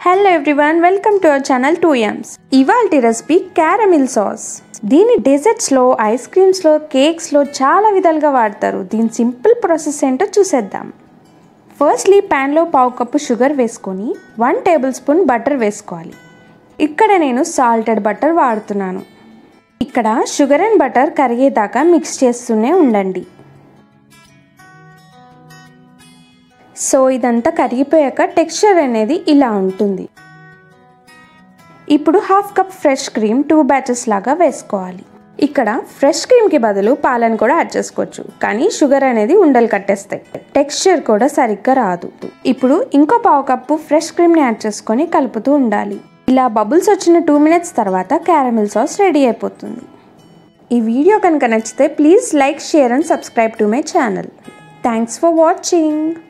hello everyone welcome to our channel two Ms ఇవాల్టి recipe caramel sauce దీని డెజర్ట్స్లో ice క్రీమ్స్లో కేక్స్లో చాలా విధాలుగా వాడతారు దీని సింపుల్ ప్రాసెస్ ఏంటో చూసేద్దాం ఫస్ట్లీ ప్యాన్లో పావు కప్పు షుగర్ వేసుకొని వన్ టేబుల్ స్పూన్ బటర్ వేసుకోవాలి ఇక్కడ నేను సాల్టెడ్ బటర్ వాడుతున్నాను ఇక్కడ షుగర్ అండ్ బటర్ కరిగేదాకా మిక్స్ చేస్తూనే ఉండండి సో ఇదంతా కరిగిపోయాక టెక్స్చర్ అనేది ఇలా ఉంటుంది ఇప్పుడు half cup fresh cream two batches లాగా వేసుకోవాలి ఇక్కడ ఫ్రెష్ క్రీమ్కి బదులు పాలను కూడా యాడ్ చేసుకోవచ్చు కానీ షుగర్ అనేది ఉండలు కట్టేస్తాయి టెక్స్చర్ కూడా సరిగ్గా రాదు ఇప్పుడు ఇంకో పావు కప్పు ఫ్రెష్ క్రీమ్ని యాడ్ చేసుకొని కలుపుతూ ఉండాలి ఇలా బబుల్స్ వచ్చిన టూ మినిట్స్ తర్వాత క్యారమిల్ సాస్ రెడీ అయిపోతుంది ఈ వీడియో కనుక నచ్చితే please like share and subscribe to my channel thanks for watching